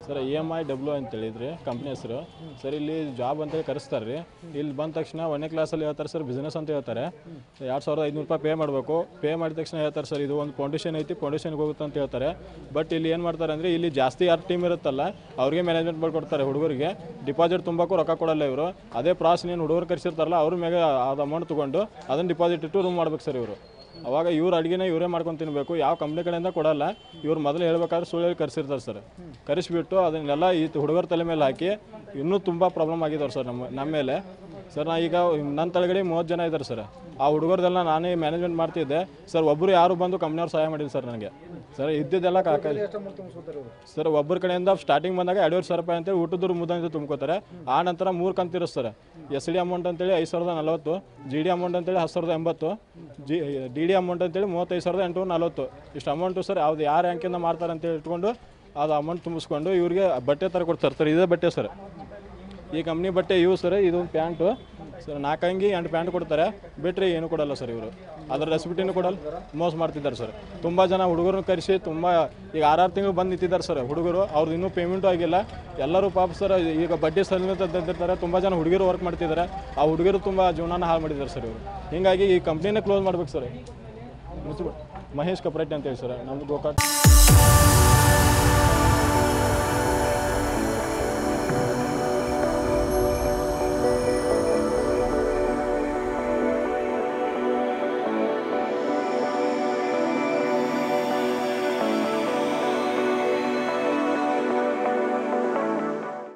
sir E M I W ಅಂತ ಹೇಳಿದ್ರಿ company ಹೆಸರು ಸರ್ ಇಲ್ಲಿ ಜಾಬ್ ಅಂತೇಳಿ ಕರೆಸ್ತಾರೆ ರೀ ಇಲ್ಲಿ ಬಂದ ತಕ್ಷಣ ಒಂದನೇ ಕ್ಲಾಸಲ್ಲಿ ಹೇಳ್ತಾರೆ ಸರ್ ಬಿಸ್ನೆಸ್ ಅಂತ ಹೇಳ್ತಾರೆ ಎರಡು ಸಾವಿರದ ಐದುನೂರು ರೂಪಾಯಿ ಪೇ ಮಾಡಬೇಕು ಪೇ ಮಾಡಿದ ತಕ್ಷಣ ಹೇಳ್ತಾರೆ ಸರ್ ಇದು ಒಂದು ಫೌಂಡೇಶನ್ ಐತಿ ಫೌಂಡೇಶನ್ಗೆ ಹೋಗುತ್ತೆ ಅಂತ ಹೇಳ್ತಾರೆ ಬಟ್ ಇಲ್ಲಿ ಏನು ಮಾಡ್ತಾರೆ ಅಂದರೆ ಇಲ್ಲಿ ಜಾಸ್ತಿ ಯಾರು ಟೀಮ್ ಇರುತ್ತಲ್ಲ ಅವ್ರಿಗೆ ಮ್ಯಾನೇಜ್ಮೆಂಟ್ ಮಾಡ್ಕೊಡ್ತಾರೆ ಹುಡುಗರಿಗೆ ಡಿಪಾಸಿಟ್ ತುಂಬಕ್ಕೂ ರೊಕ್ಕ ಕೊಡಲ್ಲ ಇವರು ಅದೇ ಪ್ರಾಸ್ ಏನು ಹುಡುಗರು ಕರೆಸಿರ್ತಾರಲ್ಲ ಅವ್ರ ಮೇಲೆ ಅದು ಅಮೌಂಟ್ ತೊಗೊಂಡು ಅದನ್ನು ಡಿಪಾಸಿಟ್ ಇಟ್ಟು ರೂಮ್ ಮಾಡ್ಬೇಕು ಸರ್ ಇವರು ಅವಾಗ ಇವ್ರ ಅಡುಗೆನ ಇವರೇ ಮಾಡ್ಕೊಂಡು ತಿನ್ನಬೇಕು ಯಾವ ಕಂಪ್ನಿ ಕಡೆಯಿಂದ ಕೊಡಲ್ಲ ಇವ್ರು ಮೊದಲು ಹೇಳ್ಬೇಕಾದ್ರೆ ಸುಳ್ಳು ಹೇಳಿ ಕರೆಸಿರ್ತಾರೆ ಸರ್ ಕರೆಸಿಬಿಟ್ಟು ಅದನ್ನೆಲ್ಲ ಈ ಹುಡುಗರ ತಲೆ ಮೇಲೆ ಹಾಕಿ ಇನ್ನೂ ತುಂಬ ಪ್ರಾಬ್ಲಮ್ ಆಗಿದಾವೆ ಸರ್ ನಮ್ಮ ನಮ್ಮ ಮೇಲೆ ಸರ್ ನಾ ಈಗ ನನ್ನ ತಳಗಡೆ ಮೂವತ್ತು ಜನ ಇದ್ದಾರೆ ಸರ್ ಆ ಹುಡುಗರದೆಲ್ಲ ನಾನೇ ಮ್ಯಾನೇಜ್ಮೆಂಟ್ ಮಾಡ್ತಿದ್ದೆ ಸರ್ ಒಬ್ಬರು ಯಾರು ಬಂದು ಕಂಪ್ನಿಯವ್ರು ಸಹಾಯ ಮಾಡಿಲ್ಲ ಸರ್ ನನಗೆ ಸರ್ ಇದ್ದಿದ್ದೆಲ್ಲ ಕಾಕ ಸರ್ ಒಬ್ಬರ ಕಡೆಯಿಂದ ಸ್ಟಾರ್ಟಿಂಗ್ ಬಂದಾಗ ಎರಡೂವರೆ ಸಾವಿರ ರೂಪಾಯಿ ಅಂತೇಳಿ ಊಟದ ಮುದ್ದ ಅಂತ ತುಂಬ್ಕೋತಾರೆ ಆ ನಂತರ ಮೂರು ಕಂತಿರೋ ಸರ್ ಎಸ್ ಡಿ ಅಮೌಂಟ್ ಅಂತೇಳಿ ಐದು ಸಾವಿರದ ನಲವತ್ತು ಜಿ ಡಿ ಅಮೌಂಟ್ ಅಂತೇಳಿ ಹತ್ತು ಸಾವಿರದ ಎಂಬತ್ತು ಜಿ ಡಿ ಡಿ ಅಮೌಂಟ್ ಅಂತೇಳಿ ಮೂವತ್ತೈದು ಸಾವಿರದ ಎಂಟುನೂರ ನಲವತ್ತು ಇಷ್ಟು ಅಮೌಂಟು ಸರ್ ಯಾವ್ದು ಯಾರು ಬ್ಯಾಂಕಿಂದ ಮಾಡ್ತಾರೆ ಅಂತೇಳಿ ಇಟ್ಕೊಂಡು ಅದು ಅಮೌಂಟ್ ತುಂಬಿಸ್ಕೊಂಡು ಇವ್ರಿಗೆ ಬಟ್ಟೆ ಥರ ಕೊಡ್ತಾರೆ ಸರ್ ಇದೇ ಬಟ್ಟೆ ಸರ್ ಈ ಕಂಪ್ನಿ ಬಟ್ಟೆ ಇವು ಸರ್ ಇದು ಪ್ಯಾಂಟು ಸರ್ ನಾಲ್ಕು ಅಂಗಿ ಎಂಟು ಪ್ಯಾಂಟ್ ಕೊಡ್ತಾರೆ ಬಿಟ್ಟರೆ ಏನು ಕೊಡಲ್ಲ ಸರ್ ಇವರು ಅದರ ರೆಸಿಪಿಟಿನೂ ಕೊಡಲ್ಲ ಮೋಸ ಮಾಡ್ತಿದ್ದಾರೆ ಸರ್ ತುಂಬ ಜನ ಹುಡುಗರನ್ನ ಕರೆಸಿ ತುಂಬ ಈಗ ಆರಾರು ತಿಂಗಳು ಬಂದು ನಿಂತಿದ್ದಾರೆ ಸರ್ ಹುಡುಗರು ಅವ್ರದ್ದು ಇನ್ನೂ ಪೇಮೆಂಟು ಆಗಿಲ್ಲ ಎಲ್ಲರೂ ಪಾಪ ಸರ್ ಈಗ ಬಡ್ಡಿ ಸಲ ತಂದಿರ್ತಾರೆ ತುಂಬ ಜನ ಹುಡುಗರು ವರ್ಕ್ ಮಾಡ್ತಿದ್ದಾರೆ ಆ ಹುಡುಗರು ತುಂಬ ಜೀವನನ ಹಾಳು ಮಾಡಿದ್ದಾರೆ ಸರ್ ಇವರು ಹೀಗಾಗಿ ಈ ಕಂಪ್ನಿನೇ ಕ್ಲೋಸ್ ಮಾಡ್ಬೇಕು ಸರ್ ಮುಚ್ಚು ಮಹೇಶ್ ಕಪ್ರೆಟ್ಟಿ ಅಂತೇಳಿ ಸರ್ ನಮ್ದು ಗೋಕಾಕ್